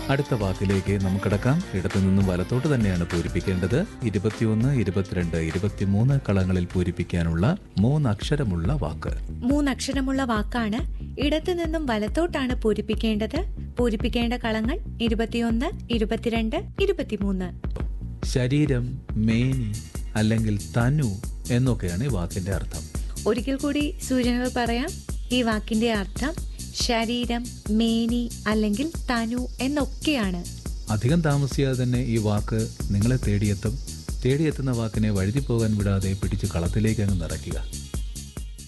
അടുത്ത വാക്കിലേക്ക് നമുക്ക് കിടക്കാം ഇടത്തു നിന്നും വലത്തോട്ട് തന്നെയാണ് പൂരിപ്പിക്കേണ്ടത് ഇരുപത്തിയൊന്ന് ഇരുപത്തിരണ്ട് ഇരുപത്തിമൂന്ന് കളങ്ങളിൽ പൂരിപ്പിക്കാനുള്ള മൂന്നക്ഷരമുള്ള വാക്ക് മൂന്നക്ഷരമുള്ള വാക്കാണ് ഇടത്തു നിന്നും വലത്തോട്ടാണ് പൂരിപ്പിക്കേണ്ടത് പൂരിപ്പിക്കേണ്ട കളങ്ങൾ ഇരുപത്തിയൊന്ന് ഇരുപത്തിരണ്ട് ഇരുപത്തിമൂന്ന് ശരീരം മേനി അല്ലെങ്കിൽ തനു എന്നൊക്കെയാണ് ഈ വാക്കിന്റെ അർത്ഥം ഒരിക്കൽ കൂടി സൂചനകൾ പറയാം ഈ വാക്കിന്റെ അർത്ഥം ശരീരം മേനി അല്ലെങ്കിൽ തനു എന്നൊക്കെയാണ് അധികം താമസിയാതെ തന്നെ ഈ വാക്ക് നിങ്ങളെ തേടിയെത്തും തേടിയെത്തുന്ന വാക്കിനെ വഴുതി പോകാൻ വിടാതെ പിടിച്ച് കളത്തിലേക്ക് അങ്ങ് നിറയ്ക്കുക